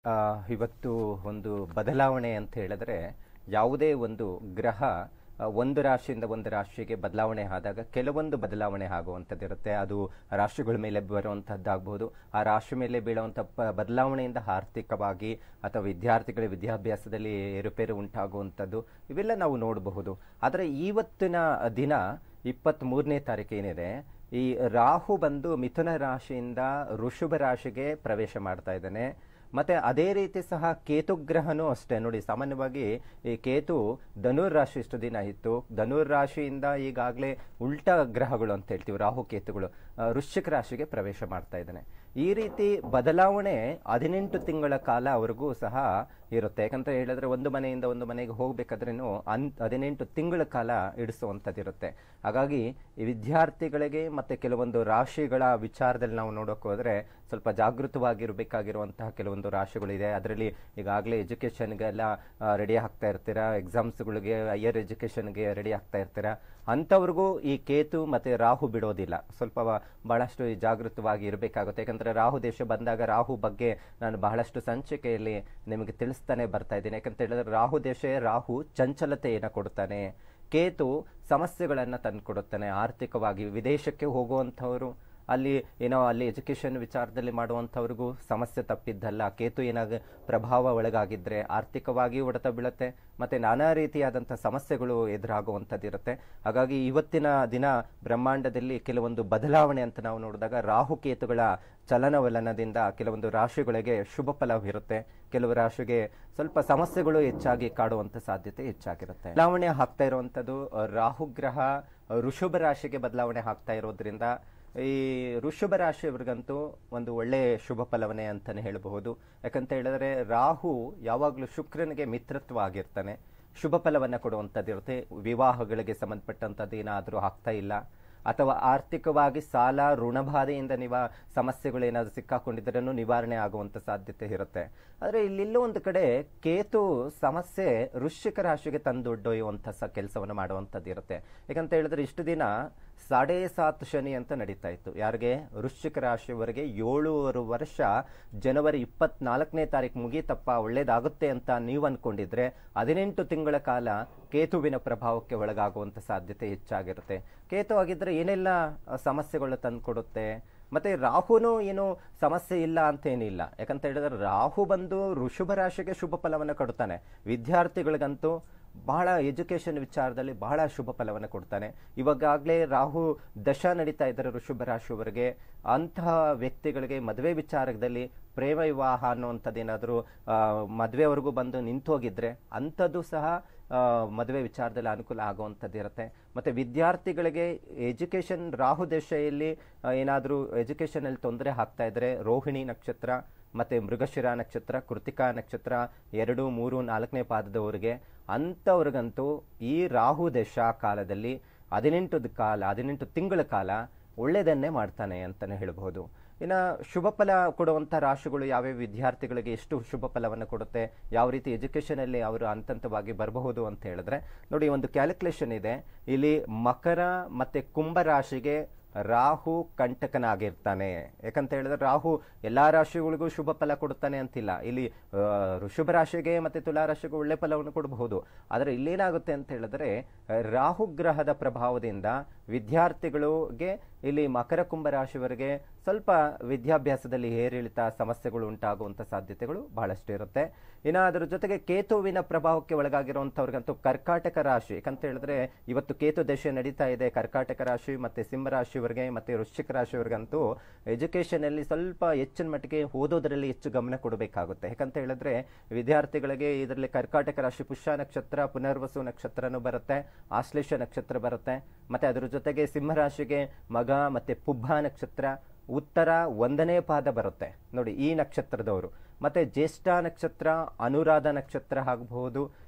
ಆ, ಇವತ್ತು ಒಂದು ಬದಲಾವಣೆ ಅಂತ ಹೇಳಿದ್ರೆ ಯಾವುದೇ ಒಂದು ಗ್ರಹ ಆ, ಒಂದು ರಾಶಿಯಿಂದ ಒಂದು ರಾಶಿಗೆ ಬದಲಾವಣೆ ಆದಾಗ ಕೆಲವೊಂದು ಬದಲಾವಣೆ ಆಗುವಂಥದ್ದಿರುತ್ತೆ ಅದು ರಾಶಿಗಳ ಮೇಲೆ ಬರುವಂಥದ್ದಾಗಬಹುದು ಆ ರಾಶಿ ಮೇಲೆ ಬೀಳುವಂಥ ಪ- ಬದಲಾವಣೆಯಿಂದ ಆರ್ಥಿಕವಾಗಿ ಅಥವಾ ವಿದ್ಯಾರ್ಥಿಗಳ ವಿದ್ಯಾಭ್ಯಾಸದಲ್ಲಿ ಏರುಪೇರು ಉಂಟಾಗುವಂಥದ್ದು ಇವೆಲ್ಲ ನಾವು ನೋಡಬಹುದು ಆದರೆ ಇವತ್ತಿನ ದಿನ ಇಪ್ಪತ್ತ್ ಮೂರನೇ ತಾರೀಕು ಏನಿದೆ ಈ ರಾಹು ಬಂದು ಮಿಥುನ ರಾಶಿಯಿಂದ ಋಷಭ ರಾಶಿಗೆ ಪ್ರವೇಶ ಮಾಡ್ತಾ ಇದ್ದಾನೆ ಮತ್ತೆ ಅದೇ ರೀತಿ ಸಹ ಕೇತು ಗ್ರಹನೂ ಅಷ್ಟೇ ನೋಡಿ ಸಾಮಾನ್ಯವಾಗಿ ಈ ಕೇತು ಧನುರ್ ರಾಶಿ ಇಷ್ಟು ದಿನ ಇತ್ತು ಧನುರ್ ರಾಶಿಯಿಂದ ಈಗಾಗಲೇ ಉಲ್ಟಾ ಗ್ರಹಗಳು ಅಂತ ಹೇಳ್ತೀವಿ ರಾಹು ಕೇತುಗಳು ಆ, ವೃಶ್ಚಿಕ ರಾಶಿಗೆ ಪ್ರವೇಶ ಮಾಡ್ತಾ ಇದ್ದಾನೆ ಈ ರೀತಿ ಬದಲಾವಣೆ ಹದಿನೆಂಟು ತಿಂಗಳ ಕಾಲ ಅವರಿಗೂ ಸಹ ಇರುತ್ತೆ ಯಾಕಂತ ಹೇಳಿದ್ರೆ ಒಂದು ಮನೆಯಿಂದ ಒಂದು ಮನೆಗೆ ಹೋಗ್ಬೇಕಾದ್ರೂ ಅನ್ ಹದಿನೆಂಟು ತಿಂಗಳ ಕಾಲ ಇಡಿಸುವಂಥದ್ದಿರುತ್ತೆ ಹಾಗಾಗಿ ಈ ವಿದ್ಯಾರ್ಥಿಗಳಿಗೆ ಮತ್ತೆ ಕೆಲವೊಂದು ರಾಶಿಗಳ ವಿಚಾರದಲ್ಲಿ ನಾವು ನೋಡೋಕೆ ಹೋದ್ರೆ ಸ್ವಲ್ಪ ಜಾಗೃತವಾಗಿರಬೇಕಾಗಿರುವಂತಹ ಕೆಲವೊಂದು ರಾಶಿಗಳಿದೆ ಅದರಲ್ಲಿ ಈಗಾಗಲೇ ಎಜುಕೇಷನ್ಗೆಲ್ಲ ರೆಡಿ ಆಗ್ತಾ ಇರ್ತೀರಾ ಎಕ್ಸಾಮ್ಸ್ಗಳಿಗೆ ಹೈಯರ್ ಎಜುಕೇಷನ್ಗೆ ರೆಡಿ ಆಗ್ತಾ ಇರ್ತೀರಾ ಅಂಥವ್ರಿಗೂ ಈ ಕೇತು ಮತ್ತೆ ರಾಹು ಬಿಡೋದಿಲ್ಲ ಸ್ವಲ್ಪ ವ- ಬಹಳಷ್ಟು ಜಾಗೃತವಾಗಿ ಇರಬೇಕಾಗುತ್ತೆ ಯಾಕಂದ್ರೆ ರಾಹು ದೇಶ ಬಂದಾಗ ರಾಹು ಬಗ್ಗೆ ನಾನು ಬಹಳಷ್ಟು ಸಂಚಿಕೆಯಲ್ಲಿ ನಿಮಗೆ ತಿಳಿಸ್ತಾನೆ ಬರ್ತಾ ಇದ್ದೀನಿ ಯಾಕಂತ ಹೇಳಿದ್ರೆ ರಾಹು ದೇಶ ರಾಹು ಚಂಚಲತೆಯನ್ನು ಕೊಡ್ತಾನೆ ಕೇತು ಸಮಸ್ಯೆಗಳನ್ನ ತಂದುಕೊಡುತ್ತಾನೆ ಆರ್ಥಿಕವಾಗಿ ವಿದೇಶಕ್ಕೆ ಹೋಗುವಂಥವರು ಅಲ್ಲಿ ಏನೋ ಅಲ್ಲಿ ಎಜುಕೇಶನ್ ವಿಚಾರದಲ್ಲಿ ಮಾಡುವಂಥವ್ರಿಗೂ ಸಮಸ್ಯೆ ತಪ್ಪಿದ್ದಲ್ಲ ಕೇತು ಏನಾಗ ಪ್ರಭಾವ ಒಳಗಾಗಿದ್ರೆ ಆರ್ಥಿಕವಾಗಿ ಹೊಡೆತ ಬೀಳುತ್ತೆ ಮತ್ತೆ ನಾನಾ ರೀತಿಯಾದಂಥ ಸಮಸ್ಯೆಗಳು ಎದುರಾಗುವಂಥದ್ದಿರುತ್ತೆ ಹಾಗಾಗಿ ಇವತ್ತಿನ ದಿನ ಬ್ರಹ್ಮಾಂಡದಲ್ಲಿ ಕೆಲವೊಂದು ಬದಲಾವಣೆ ಅಂತ ನಾವು ನೋಡಿದಾಗ ರಾಹು ಕೇತುಗಳ ಚಲನವಲನದಿಂದ ಕೆಲವೊಂದು ರಾಶಿಗಳಿಗೆ ಶುಭ ಫಲವಿರುತ್ತೆ ಕೆಲವು ರಾಶಿಗೆ ಸ್ವಲ್ಪ ಸಮಸ್ಯೆಗಳು ಹೆಚ್ಚಾಗಿ ಕಾಡುವಂತ ಸಾಧ್ಯತೆ ಹೆಚ್ಚಾಗಿರುತ್ತೆ ಬದಲಾವಣೆ ಆಗ್ತಾ ಇರುವಂತದ್ದು ರಾಹು ಗ್ರಹ ಋಷಭ ರಾಶಿಗೆ ಬದಲಾವಣೆ ಆಗ್ತಾ ಇರೋದ್ರಿಂದ ಈ ಋಷಭ ರಾಶಿಯವರಿಗಂತೂ ಒಂದು ಒಳ್ಳೆ ಶುಭ ಫಲವನ್ನೇ ಅಂತಾನೆ ಹೇಳಬಹುದು ಯಾಕಂತ ಹೇಳಿದ್ರೆ ರಾಹು ಯಾವಾಗಲೂ ಶುಕ್ರನಿಗೆ ಮಿತ್ರತ್ವ ಆಗಿರ್ತಾನೆ ಶುಭ ಫಲವನ್ನ ಕೊಡುವಂಥದ್ದಿರುತ್ತೆ ವಿವಾಹಗಳಿಗೆ ಸಂಬಂಧಪಟ್ಟಂಥದ್ದು ಏನಾದರೂ ಆಗ್ತಾ ಇಲ್ಲ ಅಥವಾ ಆರ್ಥಿಕವಾಗಿ ಸಾಲ ಋಣಬಾಧೆಯಿಂದ ನಿವಾ ಸಮಸ್ಯೆಗಳು ಏನಾದರೂ ಸಿಕ್ಕಾಕೊಂಡಿದ್ರೂ ನಿವಾರಣೆ ಆಗುವಂತ ಸಾಧ್ಯತೆ ಇರುತ್ತೆ ಆದರೆ ಇಲ್ಲೆಲ್ಲೋ ಒಂದು ಕಡೆ ಕೇತು ಸಮಸ್ಯೆ ವೃಶ್ಚಿಕ ರಾಶಿಗೆ ತಂದೊಡ್ಡೊಯ್ಯುವಂಥ ಸ ಕೆಲಸವನ್ನು ಮಾಡುವಂಥದ್ದು ಇರುತ್ತೆ ಯಾಕಂತ ಹೇಳಿದ್ರೆ ಇಷ್ಟು ದಿನ ಸಾಡೇ ಸಾತ್ ಶನಿ ಅಂತ ನಡೀತಾ ಇತ್ತು ಯಾರಿಗೆ ವೃಶ್ಚಿಕ ರಾಶಿಯವರೆಗೆ ಏಳೂವರೆ ವರ್ಷ ಜನವರಿ ಇಪ್ಪತ್ನಾಲ್ಕನೇ ತಾರೀಕು ಮುಗೀತಪ್ಪ ಒಳ್ಳೇದಾಗುತ್ತೆ ಅಂತ ನೀವು ಅನ್ಕೊಂಡಿದ್ರೆ ಹದಿನೆಂಟು ತಿಂಗಳ ಕಾಲ ಕೇತುವಿನ ಪ್ರಭಾವಕ್ಕೆ ಒಳಗಾಗುವಂತ ಸಾಧ್ಯತೆ ಹೆಚ್ಚಾಗಿರುತ್ತೆ ಕೇತು ಆಗಿದ್ರೆ ಏನೆಲ್ಲ ಆ, ಸಮಸ್ಯೆಗಳು ತಂದುಕೊಡುತ್ತೆ ಮತ್ತೆ ರಾಹುನು ಏನು ಸಮಸ್ಯೆ ಇಲ್ಲ ಅಂತ ಏನಿಲ್ಲ ಯಾಕಂತ ಹೇಳಿದ್ರೆ ರಾಹು ಬಂದು ಋಷಭ ರಾಶಿಗೆ ಶುಭ ಫಲವನ್ನು ಕೊಡ್ತಾನೆ ವಿದ್ಯಾರ್ಥಿಗಳಿಗಂತೂ ಬಹಳ ಎಜುಕೇಶನ್ ವಿಚಾರದಲ್ಲಿ ಬಹಳ ಶುಭ ಫಲವನ್ನು ಕೊಡ್ತಾನೆ ಇವಾಗಲೇ ರಾಹು ದಶ ನಡೀತಾ ಇದ್ದಾರೆ ಋಷಭ ರಾಶಿಯವರೆಗೆ ಅಂತಹ ವ್ಯಕ್ತಿಗಳಿಗೆ ಮದುವೆ ವಿಚಾರದಲ್ಲಿ ಪ್ರೇಮ ವಿವಾಹ ಅನ್ನುವಂಥದ್ದೇನಾದರೂ ಮದುವೆವರೆಗೂ ಬಂದು ನಿಂತು ಹೋಗಿದ್ರೆ ಅಂಥದ್ದು ಸಹ ಆ, ಮದುವೆ ವಿಚಾರದಲ್ಲಿ ಅನುಕೂಲ ಆಗುವಂಥದ್ದು ಇರುತ್ತೆ ಮತ್ತೆ ವಿದ್ಯಾರ್ಥಿಗಳಿಗೆ ಎಜುಕೇಶನ್ ರಾಹು ದಶೆಯಲ್ಲಿ ಏನಾದರೂ ಎಜುಕೇಶನಲ್ಲಿ ತೊಂದರೆ ಆಗ್ತಾ ಇದ್ರೆ ರೋಹಿಣಿ ನಕ್ಷತ್ರ ಮತ್ತೆ ಮೃಗಶಿರ ನಕ್ಷತ್ರ ಕೃತಿಕಾ ನಕ್ಷತ್ರ ಎರಡು ಮೂರು ನಾಲ್ಕನೇ ಪಾದದವರಿಗೆ ಅಂಥವ್ರಿಗಂತೂ ಈ ರಾಹು ದಶ ಕಾಲದಲ್ಲಿ ಹದಿನೆಂಟು ಕಾಲ ಹದಿನೆಂಟು ತಿಂಗಳ ಕಾಲ ಒಳ್ಳೆಯದನ್ನೇ ಮಾಡ್ತಾನೆ ಅಂತಲೇ ಹೇಳಬಹುದು ಇನ್ನು ಶುಭ ಫಲ ಕೊಡುವಂಥ ರಾಶಿಗಳು ಯಾವ್ಯಾವ ವಿದ್ಯಾರ್ಥಿಗಳಿಗೆ ಎಷ್ಟು ಶುಭ ಫಲವನ್ನು ಕೊಡುತ್ತೆ ಯಾವ ರೀತಿ ಎಜುಕೇಷನಲ್ಲಿ ಅವರು ಹಂತವಾಗಿ ಬರಬಹುದು ಅಂತ ಹೇಳಿದ್ರೆ ನೋಡಿ ಒಂದು ಕ್ಯಾಲ್ಕುಲೇಷನ್ ಇದೆ ಇಲ್ಲಿ ಮಕರ ಮತ್ತೆ ಕುಂಭ ರಾಶಿಗೆ ರಾಹು ಕಂಟಕನಾಗಿರ್ತಾನೆ ಯಾಕಂತ ಹೇಳಿದ್ರೆ ರಾಹು ಎಲ್ಲಾ ರಾಶಿಗಳಿಗೂ ಶುಭ ಫಲ ಕೊಡುತ್ತಾನೆ ಅಂತಿಲ್ಲ ಇಲ್ಲಿ ಆ, ಋಷಭ ರಾಶಿಗೆ ಮತ್ತೆ ತುಲಾ ರಾಶಿಗೆ ಒಳ್ಳೆ ಫಲವನ್ನು ಕೊಡಬಹುದು ಆದರೆ ಇಲ್ಲೇನಾಗುತ್ತೆ ಅಂತ ಹೇಳಿದ್ರೆ ಆ, ರಾಹು ಗ್ರಹದ ಪ್ರಭಾವದಿಂದ ವಿದ್ಯಾರ್ಥಿಗಳಿಗೆ ಇಲ್ಲಿ ಮಕರ ಕುಂಭ ರಾಶಿಯವರೆಗೆ ಸ್ವಲ್ಪ ವಿದ್ಯಾಭ್ಯಾಸದಲ್ಲಿ ಏರಿಳಿತ ಸಮಸ್ಯೆಗಳು ಉಂಟಾಗುವಂತ ಸಾಧ್ಯತೆಗಳು ಬಹಳಷ್ಟು ಇರುತ್ತೆ ಇನ್ನು ಅದರ ಜೊತೆಗೆ ಕೇತುವಿನ ಪ್ರಭಾವಕ್ಕೆ ಒಳಗಾಗಿರುವಂತವ್ರಿಗಂತೂ ಕರ್ಕಾಟಕ ರಾಶಿ ಯಾಕಂತ ಹೇಳಿದ್ರೆ ಇವತ್ತು ಕೇತು ದಶೆ ನಡೀತಾ ಇದೆ ಕರ್ಕಾಟಕ ರಾಶಿ ಮತ್ತೆ ಸಿಂಹ ರಾಶಿಯವರೆಗೆ ಮತ್ತೆ ವೃಶ್ಚಿಕ ರಾಶಿಯವರೆಗಂತೂ ಎಜುಕೇಶನ್ ಅಲ್ಲಿ ಸ್ವಲ್ಪ ಹೆಚ್ಚಿನ ಮಟ್ಟಿಗೆ ಓದೋದ್ರಲ್ಲಿ ಹೆಚ್ಚು ಗಮನ ಕೊಡಬೇಕಾಗುತ್ತೆ ಯಾಕಂತ ಹೇಳಿದ್ರೆ ವಿದ್ಯಾರ್ಥಿಗಳಿಗೆ ಇದರಲ್ಲಿ ಕರ್ಕಾಟಕ ರಾಶಿ ಪುಷ್ಯ ನಕ್ಷತ್ರ ಪುನರ್ವಸು ನಕ್ಷತ್ರನೂ ಬರುತ್ತೆ ಆಶ್ಲೇಷ ನಕ್ಷತ್ರ ಬರುತ್ತೆ ಮತ್ತೆ ಅದರ ಜೊತೆಗೆ ಸಿಂಹ ರಾಶಿಗೆ ಮಗ ಮತ್ತೆ ಪುಬ್ಬ ನಕ್ಷತ್ರ ಉತ್ತರ ಒಂದನೇ ಪಾದ ಬರುತ್ತೆ ನೋಡಿ ಈ ನಕ್ಷತ್ರದವರು ಮತ್ತೆ ಜ್ಯೇಷ್ಠ ನಕ್ಷತ್ರ ಅನುರಾಧ ನಕ್ಷತ್ರ ಆಗಬಹುದು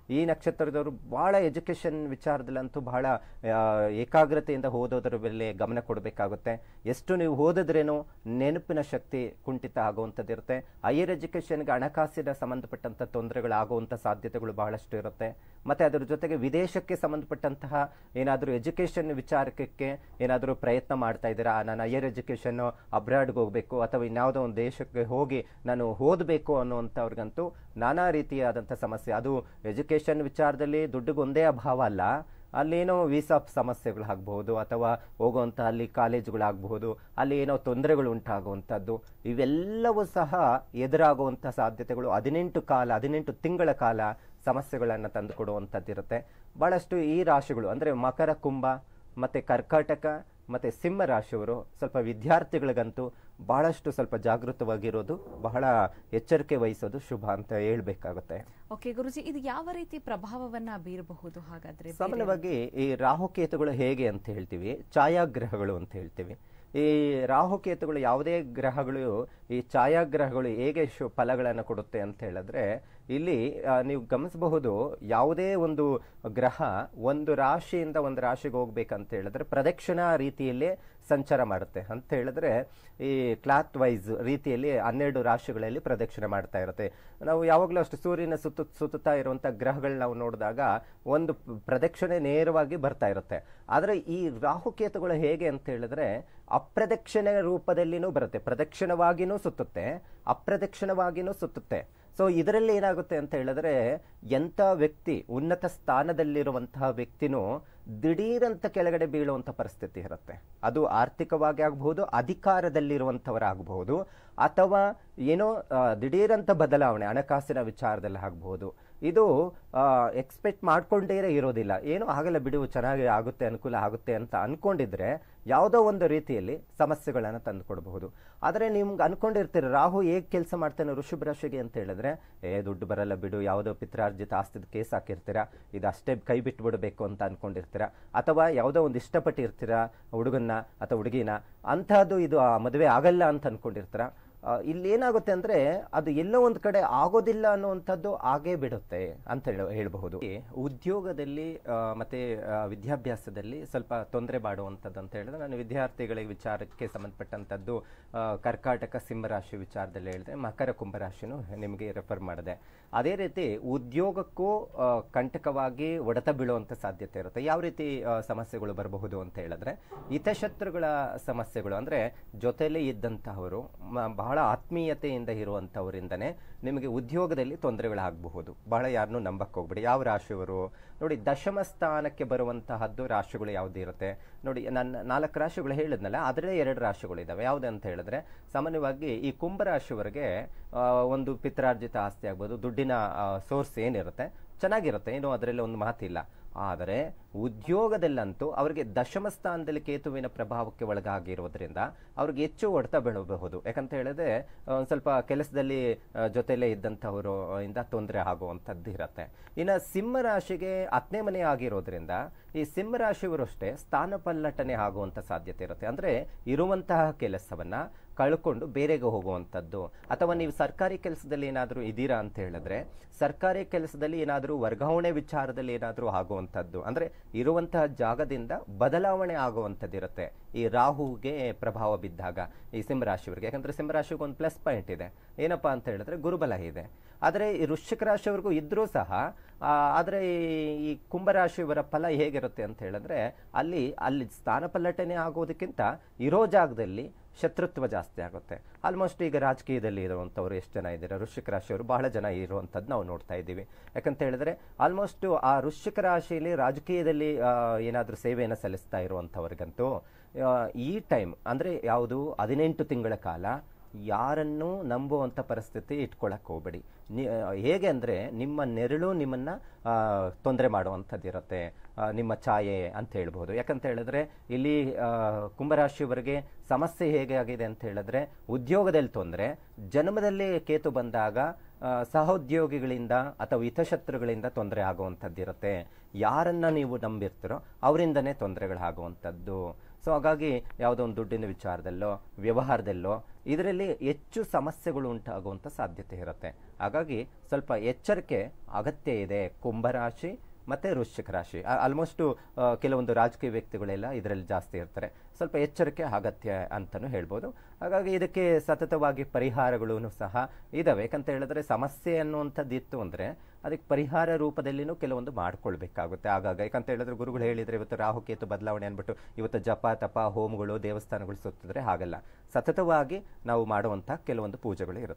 ಈ ನಕ್ಷತ್ರದವರು ಬಹಳ ಎಜುಕೇಶನ್ ವಿಚಾರದಲ್ಲಂತೂ ಬಹಳ ಆ, ಏಕಾಗ್ರತೆಯಿಂದ ಓದೋದ್ರ ಮೇಲೆ ಗಮನ ಕೊಡಬೇಕಾಗುತ್ತೆ ಎಷ್ಟು ನೀವು ಓದಿದ್ರೇನು ನೆನಪಿನ ಶಕ್ತಿ ಕುಂಠಿತ ಆಗುವಂಥದ್ದಿರುತ್ತೆ ಹೈಯರ್ ಎಜುಕೇಶನ್ಗೆ ಹಣಕಾಸಿನ ಸಂಬಂಧಪಟ್ಟಂಥ ತೊಂದರೆಗಳಾಗುವಂಥ ಸಾಧ್ಯತೆಗಳು ಬಹಳಷ್ಟು ಇರುತ್ತೆ ಮತ್ತೆ ಅದರ ಜೊತೆಗೆ ವಿದೇಶಕ್ಕೆ ಸಂಬಂಧಪಟ್ಟಂತಹ ಏನಾದರೂ ಎಜುಕೇಶನ್ ವಿಚಾರಕ್ಕೆ ಏನಾದರೂ ಪ್ರಯತ್ನ ಮಾಡ್ತಾ ಇದ್ದೀರಾ ನಾನು ಹೈಯರ್ ಎಜುಕೇಶನ್ ಅಬ್ರಾಡ್ಗೆ ಹೋಗಬೇಕು ಅಥವಾ ಇನ್ಯಾವುದೋ ಒಂದು ದೇಶಕ್ಕೆ ಹೋಗಿ ನಾನು ಓದಬೇಕು ಅನ್ನುವಂಥವ್ರಿಗಂತೂ ನಾನಾ ರೀತಿಯಾದಂಥ ಸಮಸ್ಯೆ ಅದು ಎಜುಕೇಶನ್ ವಿಚಾರದಲ್ಲಿ ದುಡ್ಡಿಗೊಂದೇ ಅಭಾವ ಅಲ್ಲ ಅಲ್ಲೇನೋ ವೀಸಾ ಸಮಸ್ಯೆಗಳಾಗಬಹುದು ಅಥವಾ ಹೋಗುವಂಥ ಅಲ್ಲಿ ಕಾಲೇಜುಗಳಾಗಬಹುದು ಅಲ್ಲಿ ಏನೋ ತೊಂದರೆಗಳು ಉಂಟಾಗುವಂಥದ್ದು ಇವೆಲ್ಲವೂ ಸಹ ಎದುರಾಗುವಂಥ ಸಾಧ್ಯತೆಗಳು ಹದಿನೆಂಟು ಕಾಲ ಹದಿನೆಂಟು ತಿಂಗಳ ಕಾಲ ಸಮಸ್ಯೆಗಳನ್ನು ತಂದುಕೊಡುವಂಥದ್ದಿರುತ್ತೆ ಭಾಳಷ್ಟು ಈ ರಾಶಿಗಳು ಅಂದರೆ ಮಕರ ಕುಂಭ ಮತ್ತು ಕರ್ಕಾಟಕ ಮತ್ತು ಸಿಂಹ ರಾಶಿಯವರು ಸ್ವಲ್ಪ ವಿದ್ಯಾರ್ಥಿಗಳಿಗಂತೂ ಬಹಳಷ್ಟು ಸ್ವಲ್ಪ ಜಾಗೃತವಾಗಿರೋದು ಬಹಳ ಎಚ್ಚರಿಕೆ ವಹಿಸೋದು ಶುಭ ಅಂತ ಹೇಳ್ಬೇಕಾಗುತ್ತೆ ಓಕೆ ಗುರುಜಿ ಇದು ಯಾವ ರೀತಿ ಪ್ರಭಾವವನ್ನ ಬೀರಬಹುದು ಹಾಗಾದ್ರೆ ಬೇರೆ- ಸಾಮಾನ್ಯವಾಗಿ ಈ ರಾಹುಕೇತುಗಳು ಹೇಗೆ ಅಂತ ಹೇಳ್ತೀವಿ ಛಾಯಾಗ್ರಹಗಳು ಅಂತ ಹೇಳ್ತೀವಿ ಈ ರಾಹುಕೇತುಗಳು ಯಾವುದೇ ಗ್ರಹಗಳು ಈ ಛಾಯಾಗ್ರಹಗಳು ಹೇಗೆ ಶು ಫಲಗಳನ್ನು ಕೊಡುತ್ತೆ ಅಂತ ಹೇಳಿದ್ರೆ ಇಲ್ಲಿ ಆ, ನೀವು ಗಮನಿಸಬಹುದು ಯಾವುದೇ ಒಂದು ಗ್ರಹ ಒಂದು ರಾಶಿಯಿಂದ ಒಂದು ರಾಶಿಗೆ ಹೋಗ್ಬೇಕಂತ ಹೇಳಿದ್ರೆ ಪ್ರದಕ್ಷಿಣಾ ರೀತಿಯಲ್ಲೇ ಸಂಚಾರ ಮಾಡುತ್ತೆ ಅಂತ ಹೇಳಿದ್ರೆ ಈ ಕ್ಲಾತ್ ವೈಸ್ ರೀತಿಯಲ್ಲಿ ಹನ್ನೆರಡು ರಾಶಿಗಳಲ್ಲಿ ಪ್ರದಕ್ಷಿಣೆ ಮಾಡ್ತಾ ಇರುತ್ತೆ ನಾವು ಯಾವಾಗಲೂ ಅಷ್ಟು ಸೂರ್ಯನ ಸುತ್ತ ಸುತ್ತುತ್ತಾ ಇರುವಂಥ ಗ್ರಹಗಳು ನಾವು ನೋಡಿದಾಗ ಒಂದು ಪ್- ಪ್ರದಕ್ಷಿಣೆ ನೇರವಾಗಿ ಬರ್ತಾ ಇರುತ್ತೆ ಆದರೆ ಈ ರಾಹುಕೇತುಗಳು ಹೇಗೆ ಅಂತ ಹೇಳಿದ್ರೆ ಅಪ್ರದಕ್ಷಿಣೆ ರೂಪದಲ್ಲಿನೂ ಬರುತ್ತೆ ಪ್ರದಕ್ಷಿಣವಾಗಿನೂ ಸುತ್ತುತ್ತೆ ಅಪ್ರದಕ್ಷಿಣವಾಗಿನೂ ಸುತ್ತುತ್ತೆ ಸೊ ಇದರಲ್ಲಿ ಏನಾಗುತ್ತೆ ಅಂತ ಹೇಳಿದ್ರೆ ಎಂಥ ವ್ಯಕ್ತಿ ಉನ್ನತ ಸ್ಥಾನದಲ್ಲಿರುವಂತಹ ವ್ಯಕ್ತಿನೂ ದಿಢೀರಂತ ಕೆಳಗಡೆ ಬೀಳುವಂಥ ಪರಿಸ್ಥಿತಿ ಇರುತ್ತೆ ಅದು ಆರ್ಥಿಕವಾಗಿ ಆಗಬಹುದು ಅಧಿಕಾರದಲ್ಲಿರುವಂಥವರಾಗಬಹುದು ಅಥವಾ ಏನೋ ಆ, ದಿಢೀರಂತ ಬದಲಾವಣೆ ಹಣಕಾಸಿನ ವಿಚಾರದಲ್ಲಿ ಆಗಬಹುದು ಇದು ಎಕ್ಸ್ಪೆಕ್ಟ್ ಮಾಡ್ಕೊಂಡೇ ಇರೋದಿಲ್ಲ ಏನೋ ಆಗಲ್ಲ ಬಿಡು ಚೆನ್ನಾಗಿ ಆಗುತ್ತೆ ಅನುಕೂಲ ಆಗುತ್ತೆ ಅಂತ ಅನ್ಕೊಂಡಿದ್ರೆ ಯಾವುದೋ ಒಂದು ರೀತಿಯಲ್ಲಿ ಸಮಸ್ಯೆಗಳನ್ನು ತಂದು ಕೊಡಬಹುದು ಆದರೆ ನಿಮ್ಗೆ ಅನ್ಕೊಂಡಿರ್ತೀರ ರಾಹು ಹೇಗೆ ಕೆಲಸ ಮಾಡ್ತಾನೆ ಋಷಭ ರಾಶಿಗೆ ಅಂತ ಹೇಳಿದ್ರೆ ಏ ದುಡ್ಡು ಬರಲ್ಲ ಬಿಡು ಯಾವುದೋ ಪಿತ್ರಾರ್ಜಿತ ಆಸ್ತಿದ ಕೇಸ್ ಹಾಕಿರ್ತೀರಾ ಇದು ಅಷ್ಟೇ ಕೈ ಬಿಟ್ಟು ಬಿಡಬೇಕು ಅಂತ ಅನ್ಕೊಂಡಿರ್ತೀರಾ ಅಥವಾ ಯಾವುದೋ ಒಂದು ಇಷ್ಟಪಟ್ಟಿರ್ತೀರಾ ಹುಡುಗನ್ನ ಅಥವಾ ಹುಡುಗಿನ ಅಂಥದ್ದು ಇದು ಆ ಮದುವೆ ಆಗಲ್ಲ ಅಂತ ಅನ್ಕೊಂಡಿರ್ತೀರಾ ಆ, ಇಲ್ಲಿ ಏನಾಗುತ್ತೆ ಅಂದ್ರೆ ಅದು ಎಲ್ಲೋ ಒಂದು ಕಡೆ ಆಗೋದಿಲ್ಲ ಅನ್ನುವಂಥದ್ದು ಆಗೇ ಬಿಡುತ್ತೆ ಅಂತ ಹೇಳ ಹೇಳಬಹುದು ಈ ಉದ್ಯೋಗದಲ್ಲಿ ಆ, ಮತ್ತೆ ಆ, ವಿದ್ಯಾಭ್ಯಾಸದಲ್ಲಿ ಸ್ವಲ್ಪ ತೊಂದರೆ ಮಾಡುವಂಥದ್ದು ಅಂತ ಹೇಳಿದ್ರೆ ನಾನು ವಿದ್ಯಾರ್ಥಿಗಳಿಗೆ ವಿಚಾರಕ್ಕೆ ಸಂಬಂಧಪಟ್ಟಂಥದ್ದು ಆ, ಕರ್ಕಾಟಕ ಸಿಂಹರಾಶಿ ವಿಚಾರದಲ್ಲಿ ಹೇಳಿದೆ ಮಕರ ಕುಂಭರಾಶಿನೂ ನಿಮಗೆ ರೆಫರ್ ಮಾಡಿದೆ ಅದೇ ರೀತಿ ಉದ್ಯೋಗಕ್ಕೂ ಆ, ಕಂಟಕವಾಗಿ ಹೊಡೆತ ಬೀಳುವಂಥ ಸಾಧ್ಯತೆ ಇರುತ್ತೆ ಯಾವ ರೀತಿ ಆ, ಸಮಸ್ಯೆಗಳು ಬರಬಹುದು ಅಂತ ಹೇಳಿದ್ರೆ ಹಿತಶತ್ರುಗಳ ಸಮಸ್ಯೆಗಳು ಅಂದ್ರೆ ಜೊತೆಲೇ ಇದ್ದಂತಹವರು ಮ- ಬಹಳ ಆತ್ಮೀಯತೆಯಿಂದ ಇರುವಂತವರಿಂದನೇ ನಿಮಗೆ ಉದ್ಯೋಗದಲ್ಲಿ ತೊಂದರೆಗಳಾಗಬಹುದು ಬಹಳ ಯಾರನ್ನೂ ನಂಬಕ್ ಹೋಗ್ಬೇಡಿ ಯಾವ ರಾಶಿಯವರು ನೋಡಿ ದಶಮ ಸ್ಥಾನಕ್ಕೆ ಬರುವಂತಹದ್ದು ರಾಶಿಗಳು ಯಾವ್ದು ಇರುತ್ತೆ ನೋಡಿ ನನ್ನ ನಾಲ್ಕು ರಾಶಿಗಳು ಹೇಳಿದ್ನಲ್ಲ ಅದರಲ್ಲೇ ಎರಡು ರಾಶಿಗಳು ಇದಾವೆ ಯಾವ್ದು ಅಂತ ಹೇಳಿದ್ರೆ ಸಾಮಾನ್ಯವಾಗಿ ಈ ಕುಂಭರಾಶಿಯವರೆಗೆ ಆ, ಒಂದು ಪಿತ್ರಾರ್ಜಿತ ಆಸ್ತಿ ಆಗ್ಬೋದು ದುಡ್ಡಿನ ಸೋರ್ಸ್ ಏನಿರುತ್ತೆ ಚೆನ್ನಾಗಿರುತ್ತೆ ಏನು ಅದರಲ್ಲಿ ಒಂದು ಮಾತಿಲ್ಲ ಆದರೆ ಉದ್ಯೋಗದಲ್ಲಂತೂ ಅವರಿಗೆ ದಶಮ ಸ್ಥಾನದಲ್ಲಿ ಕೇತುವಿನ ಪ್ರಭಾವಕ್ಕೆ ಒಳಗಾಗಿರೋದ್ರಿಂದ ಅವ್ರಿಗೆ ಹೆಚ್ಚು ಹೊಡೆತ ಬೀಳಬಹುದು ಯಾಕಂತ ಹೇಳಿದ್ರೆ ಆ, ಒಂದ್ ಸ್ವಲ್ಪ ಕೆಲಸದಲ್ಲಿ ಆ, ಜೊತೆಲೇ ಇದ್ದಂಥವರು ಇಂದ ತೊಂದರೆ ಆಗುವಂಥದ್ದು ಇರುತ್ತೆ ಇನ್ನು ಸಿಂಹ ರಾಶಿಗೆ ಹತ್ತನೇ ಮನೆ ಆಗಿರೋದ್ರಿಂದ ಈ ಸಿಂಹ ರಾಶಿಯವರು ಅಷ್ಟೇ ಸ್ಥಾನ ಪಲ್ಲಟನೆ ಆಗುವಂಥ ಸಾಧ್ಯತೆ ಇರುತ್ತೆ ಅಂದ್ರೆ ಇರುವಂತಹ ಕೆಲಸವನ್ನ ಕಳ್ಕೊಂಡು ಬೇರೆಗೆ ಹೋಗುವಂಥದ್ದು ಅಥವಾ ನೀವು ಸರ್ಕಾರಿ ಕೆಲಸದಲ್ಲಿ ಏನಾದರೂ ಇದ್ದೀರಾ ಅಂತ ಹೇಳಿದ್ರೆ ಸರ್ಕಾರಿ ಕೆಲಸದಲ್ಲಿ ಏನಾದರೂ ವರ್ಗಾವಣೆ ವಿಚಾರದಲ್ಲಿ ಏನಾದರೂ ಆಗುವಂಥದ್ದು ಅಂದ್ರೆ ಇರುವಂತಹ ಜಾಗದಿಂದ ಬದಲಾವಣೆ ಆಗುವಂಥದ್ದು ಇರುತ್ತೆ ಈ ರಾಹುಗೆ ಪ್ರಭಾವ ಬಿದ್ದಾಗ ಈ ಸಿಂಹರಾಶಿಯವರಿಗೆ ಯಾಕಂದ್ರೆ ಸಿಂಹರಾಶಿಗೆ ಒಂದು ಪ್ಲಸ್ ಪಾಯಿಂಟ್ ಇದೆ ಏನಪ್ಪಾ ಅಂತ ಹೇಳಿದ್ರೆ ಗುರುಬಲ ಇದೆ ಆದರೆ ಈ ವೃಶ್ಚಿಕ ರಾಶಿಯವರೆಗೂ ಇದ್ರೂ ಸಹ ಆ, ಆದರೆ ಈ- ಈ ಕುಂಭರಾಶಿಯವರ ಫಲ ಹೇಗಿರುತ್ತೆ ಅಂತ ಹೇಳಿದ್ರೆ ಅಲ್ಲಿ ಅಲ್ಲಿ ಸ್ಥಾನ ಪಲ್ಲಟನೆ ಆಗೋದಕ್ಕಿಂತ ಇರೋ ಜಾಗದಲ್ಲಿ ಶತ್ರುತ್ವ ಜಾಸ್ತಿ ಆಗುತ್ತೆ ಆಲ್ಮೋಸ್ಟ್ ಈಗ ರಾಜಕೀಯದಲ್ಲಿ ಇರುವಂಥವ್ರು ಎಷ್ಟು ಜನ ಇದ್ದಾರೆ ವೃಶ್ಚಿಕ ರಾಶಿಯವರು ಬಹಳ ಜನ ಇರುವಂಥದ್ದು ನಾವು ನೋಡ್ತಾ ಇದ್ದೀವಿ ಯಾಕಂತ ಹೇಳಿದ್ರೆ ಆಲ್ಮೋಸ್ಟ್ ಆ ವೃಶ್ಚಿಕ ರಾಶಿಯಲ್ಲಿ ರಾಜಕೀಯದಲ್ಲಿ ಏನಾದರೂ ಸೇವೆಯನ್ನು ಸಲ್ಲಿಸ್ತಾ ಇರುವಂಥವ್ರಿಗಂತೂ ಆ, ಈ ಟೈಮ್ ಅಂದರೆ ಯಾವುದು ಹದಿನೆಂಟು ತಿಂಗಳ ಕಾಲ ಯಾರನ್ನೂ ನಂಬುವಂಥ ಪರಿಸ್ಥಿತಿ ಇಟ್ಕೊಳಕ್ ಹೋಗ್ಬೇಡಿ ನಿ ಆ, ಹೇಗೆ ಅಂದರೆ ನಿಮ್ಮ ನೆರಳು ನಿಮ್ಮನ್ನ ತೊಂದರೆ ಮಾಡುವಂಥದ್ದು ಇರುತ್ತೆ ಆ, ನಿಮ್ಮ ಛಾಯೆ ಅಂತ ಹೇಳ್ಬೋದು ಯಾಕಂತ ಹೇಳಿದ್ರೆ ಇಲ್ಲಿ ಆ, ಕುಂಭರಾಶಿಯವರಿಗೆ ಸಮಸ್ಯೆ ಹೇಗೆ ಆಗಿದೆ ಅಂತ ಹೇಳಿದ್ರೆ ಉದ್ಯೋಗದಲ್ಲಿ ತೊಂದರೆ ಜನ್ಮದಲ್ಲಿ ಕೇತು ಬಂದಾಗ ಆ, ಸಹೋದ್ಯೋಗಿಗಳಿಂದ ಅಥವಾ ಹಿತಶತ್ರುಗಳಿಂದ ತೊಂದರೆ ಆಗುವಂಥದ್ದಿರುತ್ತೆ ಯಾರನ್ನ ನೀವು ನಂಬಿರ್ತೀರೋ ಅವರಿಂದನೇ ತೊಂದರೆಗಳಾಗುವಂಥದ್ದು ಸೊ ಹಾಗಾಗಿ ಯಾವುದೋ ಒಂದು ದುಡ್ಡಿನ ವಿಚಾರದಲ್ಲೋ ವ್ಯವಹಾರದಲ್ಲೋ ಇದರಲ್ಲಿ ಹೆಚ್ಚು ಸಮಸ್ಯೆಗಳು ಉಂಟಾಗುವಂಥ ಸಾಧ್ಯತೆ ಇರುತ್ತೆ ಹಾಗಾಗಿ ಸ್ವಲ್ಪ ಎಚ್ಚರಿಕೆ ಅಗತ್ಯ ಇದೆ ಕುಂಭರಾಶಿ ಮತ್ತೆ ವೃಶ್ಚಿಕ ರಾಶಿ ಆಲ್ಮೋಸ್ಟ್ ಕೆಲವೊಂದು ರಾಜಕೀಯ ವ್ಯಕ್ತಿಗಳೆಲ್ಲ ಇದರಲ್ಲಿ ಜಾಸ್ತಿ ಇರ್ತಾರೆ ಸ್ವಲ್ಪ ಎಚ್ಚರಿಕೆ ಅಗತ್ಯ ಅಂತಲೂ ಹೇಳ್ಬೋದು ಹಾಗಾಗಿ ಇದಕ್ಕೆ ಸತತವಾಗಿ ಪರಿಹಾರಗಳೂ ಸಹ ಇದಾವೆ ಯಾಕಂತ ಹೇಳಿದ್ರೆ ಸಮಸ್ಯೆ ಅನ್ನುವಂಥದ್ದು ಇತ್ತು ಅಂದರೆ ಅದಕ್ಕೆ ಪರಿಹಾರ ರೂಪದಲ್ಲಿನೂ ಕೆಲವೊಂದು ಮಾಡ್ಕೊಳ್ಬೇಕಾಗುತ್ತೆ ಆಗಾಗ ಯಾಕಂತ ಹೇಳಿದ್ರೆ ಗುರುಗಳು ಹೇಳಿದ್ರೆ ಇವತ್ತು ರಾಹುಕೇತು ಬದಲಾವಣೆ ಅಂದ್ಬಿಟ್ಟು ಇವತ್ತು ಜಪ ತಪ ಹೋಮಗಳು ದೇವಸ್ಥಾನಗಳು ಸುತ್ತಿದ್ರೆ ಹಾಗಲ್ಲ ಸತತವಾಗಿ ನಾವು ಮಾಡುವಂಥ ಕೆಲವೊಂದು ಪೂಜೆಗಳು ಇರುತ್ತೆ